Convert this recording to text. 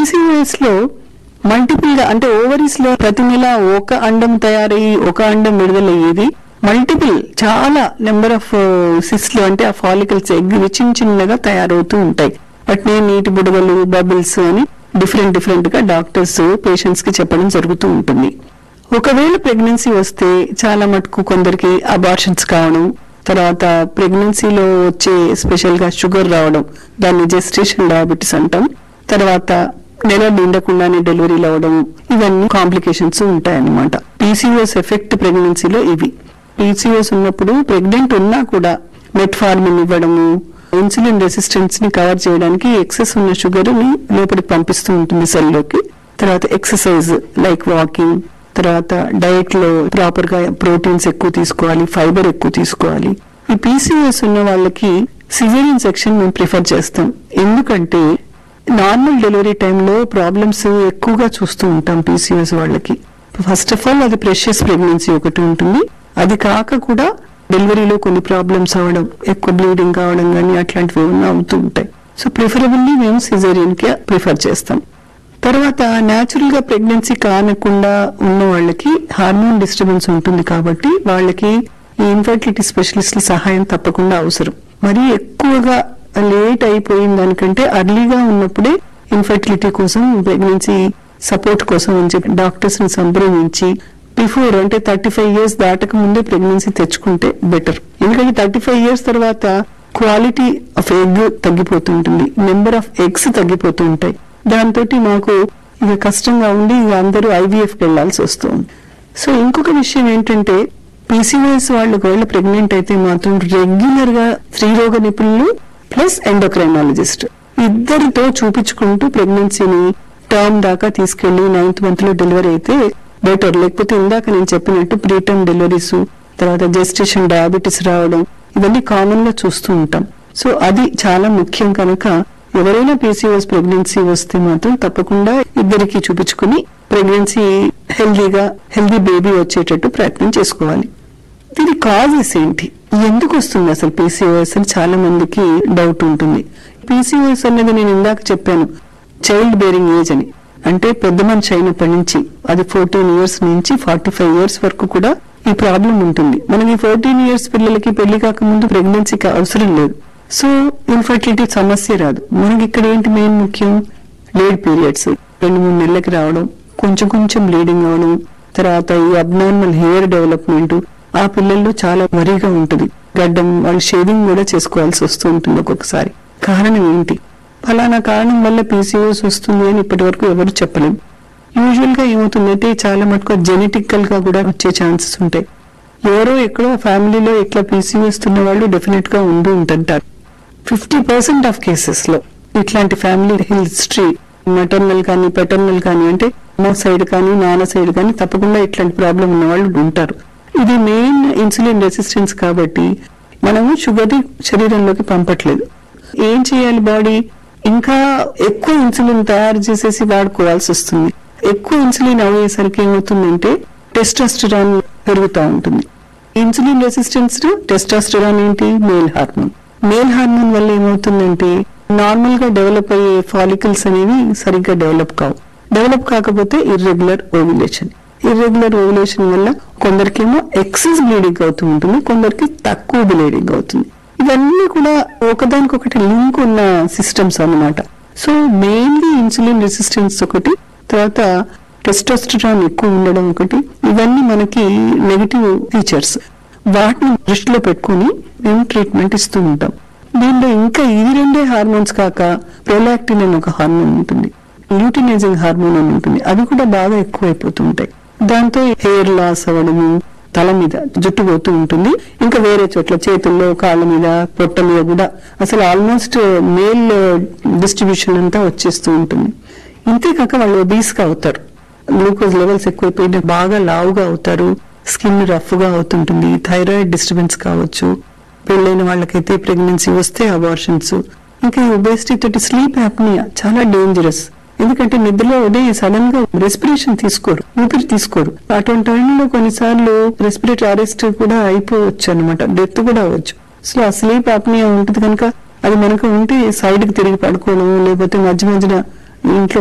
PCOS లో multiple గా అంటే ఓవరీస్ లో ప్రతి నెల ఒక అండం తయారయ్యి ఒక అండం విడుదలయ్యేది మల్టిపుల్ చాలా నెంబర్ ఆఫ్ సిస్లు అంటే ఆ ఫాలికల్స్ ఎగ్ చిన్న చిన్నగా తయారవుతూ ఉంటాయి వాటిని నీటి బుడగలు బబుల్స్ అని డిఫరెంట్ డిఫరెంట్ గా డాక్టర్స్ పేషెంట్స్ కి చెప్పడం జరుగుతూ ఉంటుంది ఒకవేళ ప్రెగ్నెన్సీ వస్తే చాలా మటుకు కొందరికి అబార్షన్స్ కావడం తర్వాత ప్రెగ్నెన్సీలో వచ్చే స్పెషల్ గా షుగర్ రావడం దాన్ని జెస్టేషన్ డయాబెటీస్ అంటాం తర్వాత నెల నిండకుండానే డెలివరీలు అవడం ఇవన్నీ కాంప్లికేషన్స్ ఉంటాయన్నమాట పీసీఓఎస్ ఎఫెక్ట్ ప్రెగ్నెన్సీలో ఇవి పీసీఓఎస్ ఉన్నప్పుడు ప్రెగ్నెంట్ ఉన్నా కూడా మెట్ఫార్మిన్ ఇవ్వడము ఇన్సులిన్ రెసిస్టెన్స్ ని కవర్ చేయడానికి ఎక్సెస్ ఉన్న షుగర్ ని లోపలికి పంపిస్తూ ఉంటుంది సెల్లోకి తర్వాత ఎక్సర్సైజ్ లైక్ వాకింగ్ తర్వాత డైట్ లో ప్రాపర్ గా ప్రోటీన్స్ ఎక్కువ తీసుకోవాలి ఫైబర్ ఎక్కువ తీసుకోవాలి ఈ పీసీఓఎస్ ఉన్న వాళ్ళకి సిజేరియన్ సెక్షన్ మేము ప్రిఫర్ చేస్తాం ఎందుకంటే నార్మల్ డెలివరీ టైంలో ప్రాబ్లమ్స్ ఎక్కువగా చూస్తూ ఉంటాం పీసీఓఎస్ వాళ్ళకి ఫస్ట్ ఆఫ్ ఆల్ అది ప్రెషియస్ ప్రెగ్నెన్సీ ఒకటి ఉంటుంది అది కాక కూడా డెలివరీలో కొన్ని ప్రాబ్లమ్స్ అవడం ఎక్కువ బ్లీడింగ్ కావడం కానీ అట్లాంటివి ఏమన్నా అవుతూ ఉంటాయి సో ప్రిఫరబుల్లీ మేము సిజేరియన్ కే ప్రిఫర్ చేస్తాం తర్వాత న్యాచురల్ గా ప్రెగ్నెన్సీ కానకుండా ఉన్న వాళ్ళకి హార్మోన్ డిస్టర్బెన్స్ ఉంటుంది కాబట్టి వాళ్ళకి ఈ ఇన్ఫర్టిలిటీ స్పెషలిస్ట్ల సహాయం తప్పకుండా అవసరం మరీ ఎక్కువగా లేట్ అయిపోయిన దానికంటే అర్లీగా ఉన్నప్పుడే ఇన్ఫర్టిలిటీ కోసం ప్రెగ్నెన్సీ సపోర్ట్ కోసం అని చెప్పి డాక్టర్స్ ని సంప్రదించి బిఫోర్ అంటే థర్టీ ఫైవ్ ఇయర్స్ దాటక ముందే ప్రెగ్నెన్సీ తెచ్చుకుంటే బెటర్ ఎందుకంటే థర్టీ ఫైవ్ ఇయర్స్ తర్వాత క్వాలిటీ ఆఫ్ ఎగ్ తగ్గిపోతుంటుంది నెంబర్ ఆఫ్ ఎగ్స్ తగ్గిపోతూ ఉంటాయి దాంతో మాకు ఇక కష్టంగా ఉండి ఇక అందరూ ఐవీఎఫ్ వెళ్లాల్సి వస్తుంది సో ఇంకొక విషయం ఏంటంటే పీసీఓఎస్ వాళ్ళు ఒకవేళ ప్రెగ్నెంట్ అయితే మాత్రం రెగ్యులర్ గా స్త్రీరోగ నిపుణులు ప్లస్ ఎండోక్రైనాలజిస్ట్ ఇద్దరితో చూపించుకుంటూ ప్రెగ్నెన్సీని టర్మ్ దాకా తీసుకెళ్లి నైన్త్ మంత్ లో డెలివరీ అయితే బెటర్ లేకపోతే ఇందాక నేను చెప్పినట్టు ప్రీటర్మ్ డెలివరీస్ తర్వాత జెస్టేషన్ డయాబెటీస్ రావడం ఇవన్నీ కామన్ గా చూస్తూ ఉంటాం సో అది చాలా ముఖ్యం కనుక ఎవరైనా పీసీఓఎస్ ప్రెగ్నెన్సీ వస్తే మాత్రం తప్పకుండా ఇద్దరికి చూపించుకుని ప్రెగ్నెన్సీ హెల్దీగా హెల్దీ బేబీ వచ్చేటట్టు ప్రయత్నం చేసుకోవాలి దీని కాజెస్ ఏంటి ఎందుకు వస్తుంది అసలు పీసీఓఎస్ అని చాలా మందికి డౌట్ ఉంటుంది పీసీఓఎస్ అనేది నేను ఇందాక చెప్పాను చైల్డ్ బేరింగ్ ఏజ్ అని అంటే పెద్ద మనిషి అయినప్పటి నుంచి అది ఫోర్టీన్ ఇయర్స్ నుంచి ఫార్టీ ఫైవ్ ఇయర్స్ వరకు కూడా ఈ ప్రాబ్లం ఉంటుంది మనకి ఫోర్టీన్ ఇయర్స్ పిల్లలకి పెళ్లి కాకముందు ప్రెగ్నెన్సీకి అవసరం లేదు సో ఇన్ఫర్టిలిటీ సమస్య రాదు మనకి ఇక్కడ ఏంటి మెయిన్ ముఖ్యం లేడ్ పీరియడ్స్ రెండు మూడు నెలలకి రావడం కొంచెం కొంచెం బ్లీడింగ్ అవడం తర్వాత ఈ అబ్నార్మల్ హెయిర్ డెవలప్మెంట్ ఆ పిల్లల్లో చాలా వరిగా ఉంటుంది గడ్డం వాళ్ళు షేవింగ్ కూడా చేసుకోవాల్సి వస్తూ ఉంటుంది ఒక్కొక్కసారి కారణం ఏంటి ఫలానా కారణం వల్ల పీసీఓస్ వస్తుంది అని ఇప్పటి వరకు ఎవరు చెప్పలేం యూజువల్ గా ఏమవుతుందంటే చాలా మటుకు జెనెటికల్ గా కూడా వచ్చే ఛాన్సెస్ ఉంటాయి ఎవరో ఎక్కడో ఫ్యామిలీలో ఇట్లా పీసీఓస్ ఉన్న వాళ్ళు డెఫినెట్ గా ఉండి ఉంటుంటారు ఫిఫ్టీ పర్సెంట్ ఆఫ్ కేసెస్ లో ఇట్లాంటి ఫ్యామిలీ హిస్టరీ మెటర్నల్ కానీ పెటర్నల్ కానీ అంటే అమ్మ సైడ్ కానీ నాన్న సైడ్ కానీ తప్పకుండా ఇట్లాంటి ప్రాబ్లం ఉన్న వాళ్ళు ఉంటారు ఇది మెయిన్ ఇన్సులిన్ రెసిస్టెన్స్ కాబట్టి మనము షుగర్ శరీరంలోకి పంపట్లేదు ఏం చేయాలి బాడీ ఇంకా ఎక్కువ ఇన్సులిన్ తయారు చేసేసి వాడుకోవాల్సి వస్తుంది ఎక్కువ ఇన్సులిన్ అయ్యేసరికి ఏమవుతుందంటే టెస్టోస్టెరాన్ పెరుగుతూ ఉంటుంది ఇన్సులిన్ రెసిస్టెన్స్ టెస్టోస్టెరాన్ ఏంటి మేల్ హార్మోన్ మేల్ హార్మోన్ వల్ల ఏమవుతుందంటే నార్మల్ గా డెవలప్ అయ్యే ఫాలికల్స్ అనేవి సరిగ్గా డెవలప్ కావు డెవలప్ కాకపోతే ఇర్రెగ్యులర్ ఓవ్యులేషన్ ఇర్రెగ్యులర్ ఓవ్యులేషన్ వల్ల కొందరికేమో ఎక్సెస్ బ్లీడింగ్ అవుతూ ఉంటుంది కొందరికి తక్కువ బ్లీడింగ్ అవుతుంది ఇవన్నీ కూడా ఒకదానికొకటి లింక్ ఉన్న సిస్టమ్స్ అన్నమాట సో మెయిన్లీ ఇన్సులిన్ రెసిస్టెన్స్ ఒకటి తర్వాత టెస్టోస్టరాన్ ఎక్కువ ఉండడం ఒకటి ఇవన్నీ మనకి నెగిటివ్ ఫీచర్స్ వాటిని దృష్టిలో పెట్టుకుని మేము ట్రీట్మెంట్ ఇస్తూ ఉంటాం దీనిలో ఇంకా ఇది రెండే హార్మోన్స్ కాక ప్రొలాక్టిన్ అని ఒక హార్మోన్ ఉంటుంది ల్యూటినైజింగ్ హార్మోన్ అని ఉంటుంది అవి కూడా బాగా ఎక్కువైపోతూ ఉంటాయి దాంతో హెయిర్ లాస్ అవ్వడము తల మీద జుట్టు పోతూ ఉంటుంది ఇంకా వేరే చోట్ల చేతుల్లో కాళ్ళ మీద పొట్ట మీద కూడా అసలు ఆల్మోస్ట్ మేల్ డిస్ట్రిబ్యూషన్ అంతా వచ్చేస్తూ ఉంటుంది ఇంతేకాక వాళ్ళు obese గా అవుతారు గ్లూకోజ్ లెవెల్స్ ఎక్కువైపోయిన బాగా లావుగా అవుతారు స్కిన్ రఫ్ గా అవుతుంటుంది థైరాయిడ్ డిస్టర్బెన్స్ కావచ్చు పెళ్ళైన వాళ్ళకైతే ప్రెగ్నెన్సీ వస్తే అబార్షన్స్ ఇంకా ఈ ఒబేసిటీ తోటి స్లీప్ యాప్నియా చాలా డేంజరస్ ఎందుకంటే నిద్రలో ఉదయం సడన్ గా రెస్పిరేషన్ తీసుకోరు ఊపిరి తీసుకోరు అటువంటి టైంలో కొన్నిసార్లు రెస్పిరేటరీ అరెస్ట్ కూడా అయిపోవచ్చు అనమాట డెత్ కూడా అవ్వచ్చు అసలు ఆ స్లీప్ యాప్నియా ఉంటుంది కనుక అది మనకు ఉంటే సైడ్ కి తిరిగి పడుకోవడం లేకపోతే మధ్య మధ్యన ఇంట్లో